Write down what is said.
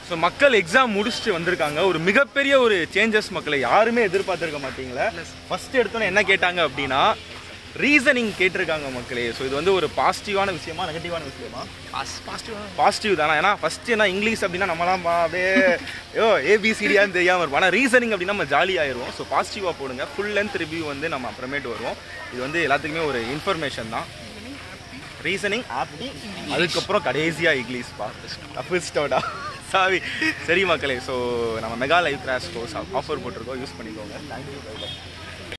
so மக்கள் exam முடிச்சுட்டு வந்திருக்காங்க ஒரு மிகப்பெரிய ஒரு சேஞ்சஸ் மக்களை யாருமே எதிர்பார்த்துருக்க மாட்டீங்களா ஃபர்ஸ்ட் எடுத்தோன்னே என்ன கேட்டாங்க அப்படின்னா ரீசனிங் கேட்டிருக்காங்க மக்களே ஸோ இது வந்து ஒரு பாசிட்டிவான விஷயமா நெகட்டிவான விஷயமா பாசிட்டிவ் தானே ஏன்னா ஃபர்ஸ்ட் என்ன இங்கிலீஷ் அப்படின்னா நம்மலாம் பா- அப்படியே ஐயோ ஏபிசிடியான்னு தெரியாமல் இருப்போம் ஆனால் ரீசனிங் அப்படின்னா நம்ம ஜாலியாயிருவோம் ஸோ பாசிட்டிவாக போடுங்க ஃபுல் லென்த் ரிவ்யூ வந்து நம்ம அப்புறமேட்டு வருவோம் இது வந்து எல்லாத்துக்குமே ஒரு இன்ஃபர்மேஷன் தான் ரீசனிங் ஆப்டி அதுக்கப்புறம் கடைசியாக இங்கிலீஷ் பா தப்பிச்சிட்டோடா சாரி சரி மக்களே ஸோ நம்ம mega live crash course offer போட்டிருக்கோம் யூஸ் பண்ணிக்கோங்க தேங்க்யூ